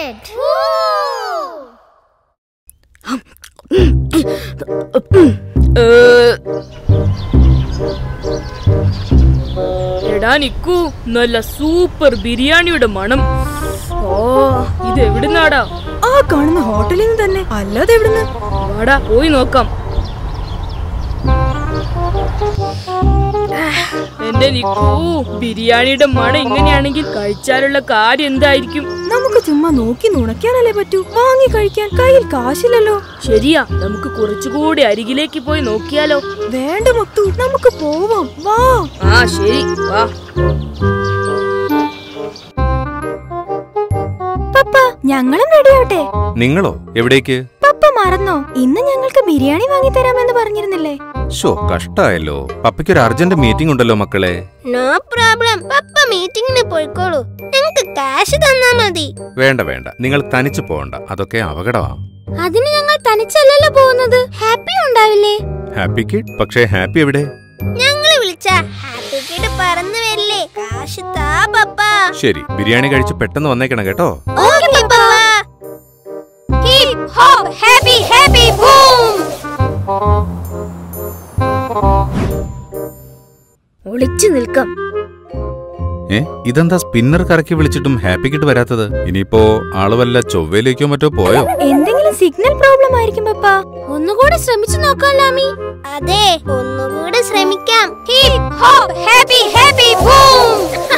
it. എടാ നിക്കു നല്ല super ബിരിയാണിയുടെ മണം ഓ ഇത് എവിടുന്നാടാ ആ കാണുന്ന ഹോട്ടലിൽ നിന്ന് തന്നെ അല്ലാതെ എവിടുന്ന് വാടാ പോയി നോക്കാം എന്റെ നിക്കു ബിരിയാണിയുടെ മണം ഇങ്ങനെയാണെങ്കിൽ കഴിച്ചാലുള്ള കാര്യം എന്തായിരിക്കും നമുക്ക് ചുമ്മാ നോക്കി നുണയ്ക്കാനല്ലേ പറ്റൂ വാങ്ങി കഴിക്കാൻ കയ്യിൽ കാശില്ലല്ലോ ശരിയാ നമുക്ക് കുറച്ചുകൂടി അരികിലേക്ക് പോയി നോക്കിയാലോ വേണ്ട മുത്തു നമുക്ക് പോവാം വാ ആ ശരി വാ പപ്പ ഞങ്ങളും റെഡിയാവട്ടെ നിങ്ങളോ എവിടേക്ക് പപ്പ മറന്നോ ഇന്ന് ഞങ്ങൾക്ക് ബിരിയാണി വാങ്ങി തരാമെന്ന് പറഞ്ഞിരുന്നില്ലേ ഷോ കഷ്ടായല്ലോ പപ്പയ്ക്ക് ഒരു അർജന്റ് മീറ്റിംഗ് ഉണ്ടല്ലോ മക്കളെ നോ പ്രോബ്ലം പപ്പ മീറ്റിംഗിന് പോയിക്കോളൂ ഞങ്ങൾക്ക് കാശ് തന്നാ മതി വേണ്ട വേണ്ട നിങ്ങൾ തനിച്ചു പോകണ്ട അതൊക്കെ അപകടമാ അതിന് ഞങ്ങൾ തനിച്ചല്ലല്ലോ പോകുന്നത് ഹാപ്പി ഉണ്ടാവില്ലേ ഹാപ്പി കിഡ് പക്ഷേ ഹാപ്പി എവിടെ ഞങ്ങളെ വിളിച്ച ഹാപ്പി കിഡ് പറന്നു വരില്ലേ കാശ് താ പപ്പ ശരി ബിരിയാണി കഴിച്ച് പെട്ടെന്ന് വന്നേക്കണം കേട്ടോ ഓക്കേ പപ്പ hip hop happy happy boom ഒളിച്ചു നിൽക്കാം ഏ ഇതെന്താ സ്പിന്നർ കറക്കി വിളിച്ചിട്ടും ഹാപ്പി കിഡ് വരാത്തത് ഇനിയിപ്പോ ആള് വല്ല ചൊവ്വയിലേക്കോ മറ്റോ പോയോ എന്തെങ്കിലും സിഗ്നൽ പ്രോബ്ലം ആയിരിക്കും പപ്പ ഒന്നുകൂടി ശ്രമിച്ചു നോക്കാം ലാമി അതെ ഒന്നുകൂടി ശ്രമിക്കാം hip hop happy happy boom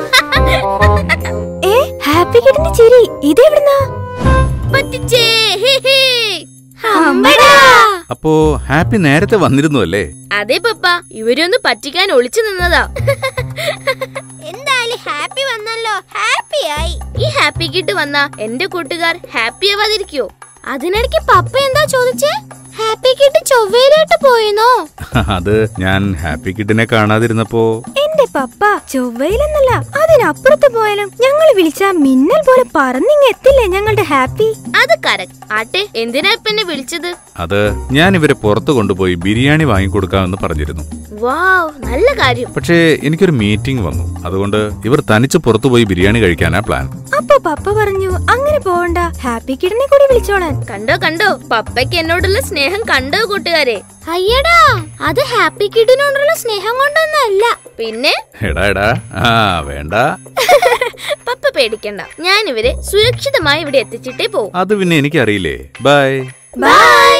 ഏ ഹാപ്പി കിഡിന്റെ ചിരി ഇതെവിടുന്നാ പറ്റിച്ചേ ഹി ഹി ഹമ്പടാ അപ്പോ ഹാപ്പി നേരത്തെ വന്നിരുന്നു അല്ലേ അതെ പപ്പ ഇവരൊന്ന് പറ്റിക്കാൻ ഒളിച്ചു നിന്നതാ എന്തായാലും ഹാപ്പി വന്നല്ലോ ഹാപ്പി ആയി ഈ ഹാപ്പി കിട്ട് വന്ന എന്റെ കൂട്ടുകാർ ഹാപ്പി ആവാതിരിക്കോ അതിനിടയ്ക്ക് പപ്പ എന്താ ചോദിച്ചേ ഹാപ്പി കിട്ട് ചൊവ്വയിലോട്ട് പോയെന്നോ അത് ഞാൻ ഹാപ്പി കിഡിനെ കാണാതിരുന്നപ്പോ എന്റെ പപ്പ ചൊവ്വയിലെന്നല്ല അതിനപ്പുറത്ത് പോയാലും ഞങ്ങൾ വിളിച്ച മിന്നൽ പോലെ പറന്നിങ് എത്തില്ലേ ഞങ്ങളുടെ ഹാപ്പി അത് കറക്റ്റ് ആട്ടെ എന്തിനാ ഇപ്പൊ എന്നെ വിളിച്ചത് അത് ഞാൻ ഇവരെ പുറത്തു കൊണ്ടുപോയി ബിരിയാണി വാങ്ങിക്കൊടുക്കാമെന്ന് പറഞ്ഞിരുന്നു വാവ് നല്ല കാര്യം പക്ഷേ എനിക്കൊരു മീറ്റിംഗ് വന്നു അതുകൊണ്ട് ഇവർ തനിച്ച് പുറത്തുപോയി ബിരിയാണി കഴിക്കാനാ പ്ലാൻ അപ്പൊ പപ്പ പറഞ്ഞു അങ്ങനെ പോവണ്ട ഹാപ്പി കിഡിനെ കൂടി വിളിച്ചോളാൻ കണ്ടോ കണ്ടോ പപ്പയ്ക്ക് എന്നോടുള്ള സ്നേഹം കണ്ടോ കൂട്ടുകാരെ അയ്യടാ അത് ഹാപ്പി കിഡിനോടുള്ള സ്നേഹം കൊണ്ടൊന്നല്ല പിന്നെ എടാ എടാ ആ വേണ്ട പപ്പ പേടിക്കണ്ട ഞാൻ ഇവരെ സുരക്ഷിതമായി ഇവിടെ എത്തിച്ചിട്ടേ പോവും അത് പിന്നെ എനിക്കറിയില്ലേ ബൈ ബൈ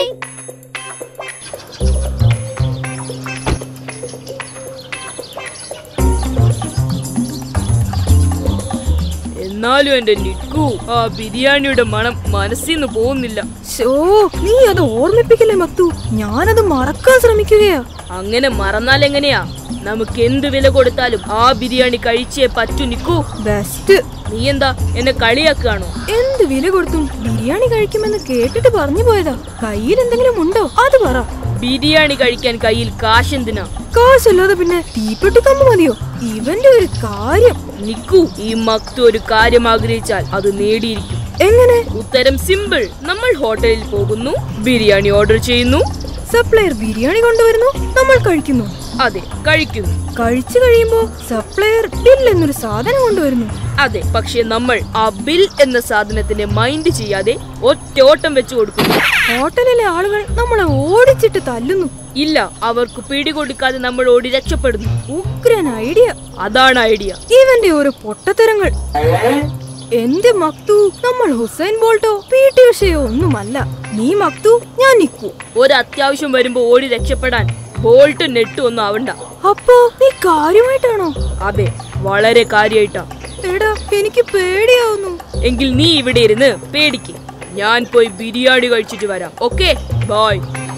എന്നാലും എന്റെ നിക്കു ആ ബിരിയാണിയുടെ മണം മനസ്സിൽ നിന്ന് പോകുന്നില്ല ഷോ നീ അത് ഓർമ്മിപ്പിക്കല്ലേ മക്തു ഞാനത് മറക്കാൻ ശ്രമിക്കുകയാ അങ്ങനെ മറന്നാൽ എങ്ങനെയാ നമുക്ക് എന്ത് വില കൊടുത്താലും ആ ബിരിയാണി കഴിച്ചേ പറ്റൂ നിക്കു ബെസ്റ്റ് നീ എന്താ എന്നെ കളിയാക്കുകയാണോ എന്ത് വില കൊടുത്തും ബിരിയാണി കഴിക്കുമെന്ന് കേട്ടിട്ട് പറഞ്ഞു പോയതാ കയ്യിൽ എന്തെങ്കിലും ഉണ്ടോ അത് പറ ബിരിയാണി കഴിക്കാൻ കയ്യിൽ കാശെന്തിനാ കാശല്ലാതെ പിന്നെ തീപ്പെട്ടി കമ്പ് മതിയോ ഇവന്റെ ഒരു കാര്യം നിക്കു ഈ മക്തു ഒരു കാര്യം ആഗ്രഹിച്ചാൽ അത് നേടിയിരിക്കും എങ്ങനെ ഉത്തരം സിമ്പിൾ നമ്മൾ ഹോട്ടലിൽ പോകുന്നു ബിരിയാണി ഓർഡർ ചെയ്യുന്നു സപ്ലയർ ബിരിയാണി കൊണ്ടുവരുന്നു നമ്മൾ കഴിക്കുന്നു അതെ കഴിക്കുന്നു കഴിച്ചു കഴിയുമ്പോ സപ്ലയർ ബിൽ എന്നൊരു സാധനം കൊണ്ടുവരുന്നു അതെ പക്ഷെ നമ്മൾ ആ ബിൽ എന്ന സാധനത്തിനെ മൈൻഡ് ചെയ്യാതെ ഒറ്റോട്ടം വെച്ചു കൊടുക്കുന്നു ഹോട്ടലിലെ ആളുകൾ നമ്മളെ ഓടിച്ചിട്ട് തല്ലുന്നു ഇല്ല അവർക്ക് പിടികൊടുക്കാതെ നമ്മൾ ഓടി രക്ഷപ്പെടുന്നു ഉഗ്രൻ ഐഡിയ അതാണ് ഐഡിയ ഇവന്റെ ഓരോ പൊട്ടത്തരങ്ങൾ എന്റെ മക്തു നമ്മൾ ഹുസൈൻ ബോൾട്ടോ പി ടി ഉഷയോ ഒന്നുമല്ല നീ മക്തു ഞാൻ നിക്കൂ ഒരു അത്യാവശ്യം വരുമ്പോ ഓടി രക്ഷപ്പെടാൻ ബോൾട്ട് നെട്ട് ഒന്നും ആവണ്ട അപ്പോ നീ കാര്യമായിട്ടാണോ അതെ വളരെ കാര്യായിട്ടാ എടാ എനിക്ക് പേടിയാവുന്നു എങ്കിൽ നീ ഇവിടെ ഇരുന്ന് പേടിക്ക് ഞാൻ പോയി ബിരിയാണി കഴിച്ചിട്ട് വരാം ഓക്കെ ബൈ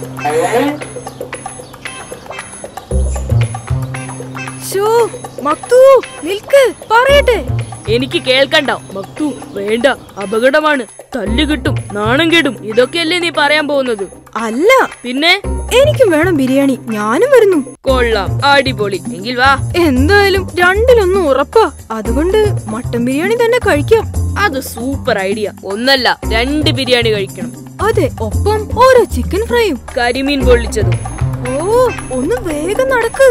ഷോ മക്തു നിൽക്ക് പറയട്ടെ എനിക്ക് കേൾക്കണ്ട മക്തു വേണ്ട അപകടമാണ് തല്ല് കിട്ടും നാണം കെടും ഇതൊക്കെയല്ലേ നീ പറയാൻ പോകുന്നത് അല്ല പിന്നെ എനിക്കും വേണം ബിരിയാണി ഞാനും വരുന്നു കൊള്ളാം അടിപൊളി എങ്കിൽ വാ എന്തായാലും രണ്ടിലൊന്നും ഉറപ്പാ അതുകൊണ്ട് മട്ടൻ ബിരിയാണി തന്നെ കഴിക്കാം അത് സൂപ്പർ ഐഡിയ ഒന്നല്ല രണ്ട് ബിരിയാണി കഴിക്കണം അതെ ഒപ്പം ഓരോ ചിക്കൻ ഫ്രൈയും കരിമീൻ പൊള്ളിച്ചതും ഓ ഒന്ന് വേഗം നടക്ക്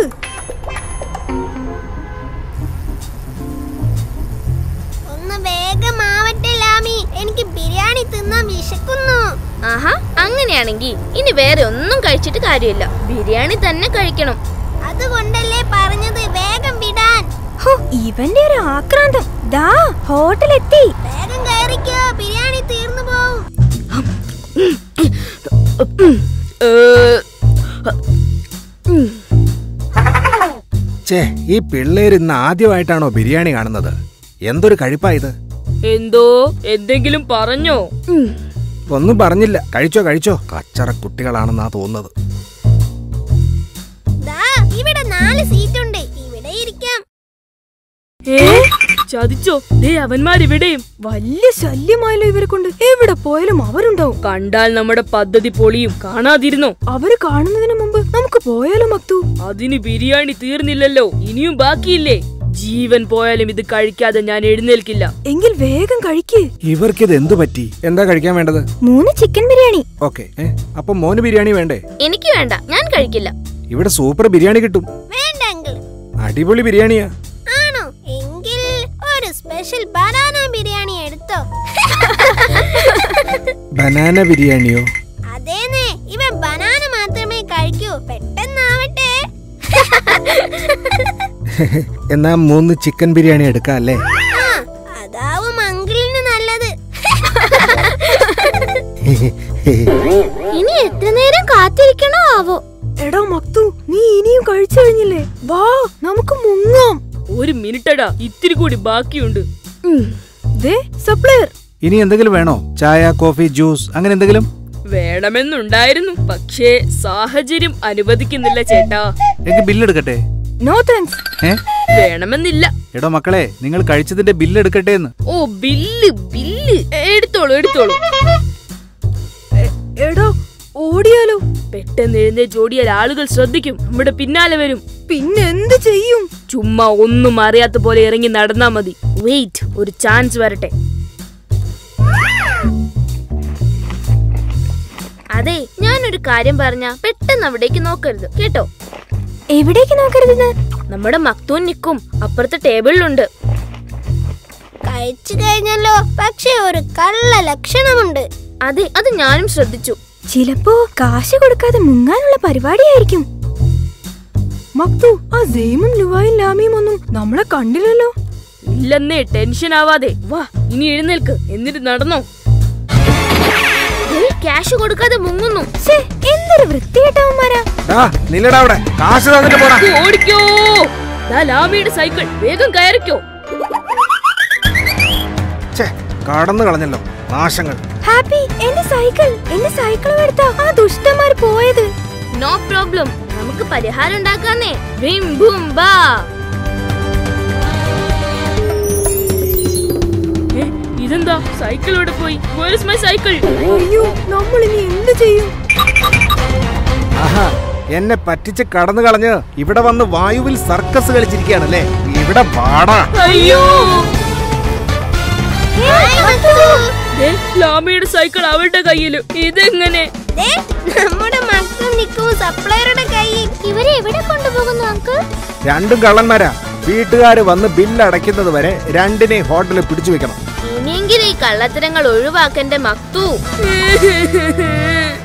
ഒന്ന് വേഗമാവട്ടെ ലാമി ലാമി എനിക്ക് ബിരിയാണി തിന്നാൻ വിശക്കുന്നു ആഹാ അങ്ങനെയാണെങ്കിൽ ഇനി വേറെ ഒന്നും കഴിച്ചിട്ട് കാര്യമില്ല ബിരിയാണി തന്നെ കഴിക്കണം അതുകൊണ്ടല്ലേ പറഞ്ഞത് വേഗം വിടാൻ ഹോ, ഇവന്റെ ഒരു ആക്രാന്തം ദാ ഹോട്ടലെത്തി വേഗം കയറിക്കോ ബിരിയാണി തീർന്നു പോവും ചേ ഈ പിള്ളേർ ഇന്ന് ആദ്യമായിട്ടാണോ ബിരിയാണി കാണുന്നത് എന്തൊരു കഴിപ്പാ ഇത് എന്തോ എന്തെങ്കിലും പറഞ്ഞോ ഒന്നും പറഞ്ഞില്ല കഴിച്ചോ കഴിച്ചോ കച്ചറ കുട്ടികളാണെന്നാ തോന്നുന്നത് ദാ ഇവിടെ നാല് സീറ്റ് ഉണ്ട് ഇവിടെ ഇരിക്കാം ഏ ചതിച്ചോ ദേ അവന്മാരിവിടെയും വലിയ ശല്യമായല്ലോ ഇവരെ കൊണ്ട് എവിടെ പോയാലും അവരുണ്ടാവും കണ്ടാൽ നമ്മുടെ പദ്ധതി പൊളിയും കാണാതിരുന്നോ അവര് കാണുന്നതിന് മുമ്പ് നമുക്ക് പോയാലോ മക്തു അതിന് ബിരിയാണി തീർന്നില്ലല്ലോ ഇനിയും ബാക്കിയില്ലേ ജീവൻ പോയാലും ഇത് കഴിക്കാതെ ഞാൻ എഴുന്നേൽക്കില്ല എങ്കിൽ വേഗം കഴിക്ക് ഇവർക്കിത് എന്തു പറ്റി എന്താ കഴിക്കാൻ വേണ്ടത് മൂന്ന് ചിക്കൻ ബിരിയാണി ഓക്കെ ഏ അപ്പൊ മോന് ബിരിയാണി വേണ്ടേ എനിക്ക് വേണ്ട ഞാൻ കഴിക്കില്ല ഇവിടെ സൂപ്പർ ബിരിയാണി കിട്ടും വേണ്ട അങ്കിൾ അടിപൊളി ബിരിയാണിയാ ആണോ എങ്കിൽ ഒരു സ്പെഷ്യൽ ബനാന ബിരിയാണി എടുത്തോ ബനാന ബിരിയാണിയോ അതേന്നെ ഇവൻ ബനാന മാത്രമേ കഴിക്കൂ പെട്ടെന്നാവട്ടെ എന്നാ മൂന്ന് ചിക്കൻ ബിരിയാണി എടുക്കാം അല്ലേ ആ, അതാവും അങ്കിളിന് നല്ലത് ഇനി എത്ര നേരം കാത്തിരിക്കണോ ആവോ എടാ മക്തു നീ ഇനിയും കഴിച്ചു കഴിഞ്ഞില്ലേ വാ നമുക്ക് മുങ്ങാം ഒരു മിനിറ്റടാ ഇത്തിരി കൂടി ബാക്കിയുണ്ട് ദേ സപ്ലയർ ഇനി എന്തെങ്കിലും വേണോ ചായ കോഫി ജ്യൂസ് അങ്ങനെ എന്തെങ്കിലും വേണമെന്നുണ്ടായിരുന്നു പക്ഷേ സാഹചര്യം അനുവദിക്കുന്നില്ല ചേട്ടാ എനിക്ക് ബില്ലെടുക്കട്ടെ നോ താങ്ക്സ് ഏ വേണമെന്നില്ല എടോ മക്കളെ നിങ്ങൾ കഴിച്ചതിന്റെ ബില്ല് എടുക്കട്ടെ എന്ന് ഓ ബില്ല് ബില്ല് എടുത്തോളൂ എടുത്തോളൂ എടാ ഓടിയാലോ പെട്ടെന്ന് എഴുന്നേറ്റ് ഓടിയാൽ ആളുകൾ ശ്രദ്ധിക്കും നമ്മുടെ പിന്നാലെ വരും പിന്നെ എന്ത് ചെയ്യും ചുമ്മാ ഒന്നും അറിയാത്ത പോലെ ഇറങ്ങി നടന്നാ മതി വെയിറ്റ് ഒരു ചാൻസ് വരട്ടെ അതെ ഞാനൊരു കാര്യം പറഞ്ഞ പെട്ടെന്ന് അവിടേക്ക് നോക്കരുത് കേട്ടോ എവിടേക്ക് നോക്കരുതെന്ന് നമ്മുടെ മക്തൂൻ നിക്കും അപ്പുറത്തെ ടേബിളിലുണ്ട് കഴിച്ചു കഴിഞ്ഞല്ലോ പക്ഷെ ഒരു കള്ള ലക്ഷണമുണ്ട് അതെ അത് ഞാനും ശ്രദ്ധിച്ചു ചിലപ്പോ കാശ് കൊടുക്കാതെ മുങ്ങാനുള്ള പരിപാടിയായിരിക്കും മക്തു ആ സെയിമും ലുവായും ലാമിയും ഒന്നും നമ്മളെ കണ്ടില്ലല്ലോ ഇല്ലെന്നേ ടെൻഷൻ ആവാതെ വാ ഇനി എഴുന്നേൽക്ക് എന്നിട്ട് നടന്നോ ക്യാഷ് കൊടുക്കാതെ മുങ്ങുന്നു ശ്ശേ, എന്തൊരു വൃത്തികെട്ടവന്മാരാ ഡാ നില്ലടാ അവിടെ കാശ് തന്നിട്ട് പോടാ ഓടിക്കോ ദാ ലാമിയുടെ സൈക്കിൾ വേഗം കയറിക്കോ ഛേ കടന്നു കളഞ്ഞല്ലോ നാശങ്ങൾ ഹാപ്പി എന്റെ സൈക്കിൾ എന്റെ സൈക്കിളും എടുത്താ ആ ദുഷ്ടന്മാർ പോയത് നോ പ്രോബ്ലം നമുക്ക് പരിഹാരം ഉണ്ടാക്കാന്നേ വിം ബും ബാ ഏ, ഇതെന്താ സൈക്കിൾ ഇവിടെ പോയി വേഴ്സ് മൈ സൈക്കിൾ അയ്യോ നമ്മൾ ഇനി എന്ത് ചെയ്യും ആഹാ എന്നെ പറ്റിച്ച് കടന്നു കളഞ്ഞ് ഇവിടെ വന്ന് വായുവിൽ സർക്കസ് കളിച്ചിരിക്കുകയാണല്ലേ ഇവിടെ പാടാ അയ്യോ ഹായ് മക്തു. ദേ, ലാമിയുടെ സൈക്കിൾ അവളുടെ കയ്യില് ഇതെങ്ങനെ ദേ, നമ്മുടെ മക്കളും നിൽക്കും സപ്ലയറുടെ കയ്യിൽ ഇവരെ എവിടെ കൊണ്ടുപോകുന്നു അങ്കിൾ രണ്ടും കള്ളന്മാരാ വീട്ടുകാര് വന്ന് ബില്ല് അടയ്ക്കുന്നത് വരെ രണ്ടിനെ ഹോട്ടലിൽ പിടിച്ചു വെക്കണം ഇനിയെങ്കിലും ഈ കള്ളത്തരങ്ങൾ ഒഴിവാക്കന്റെ മക്തു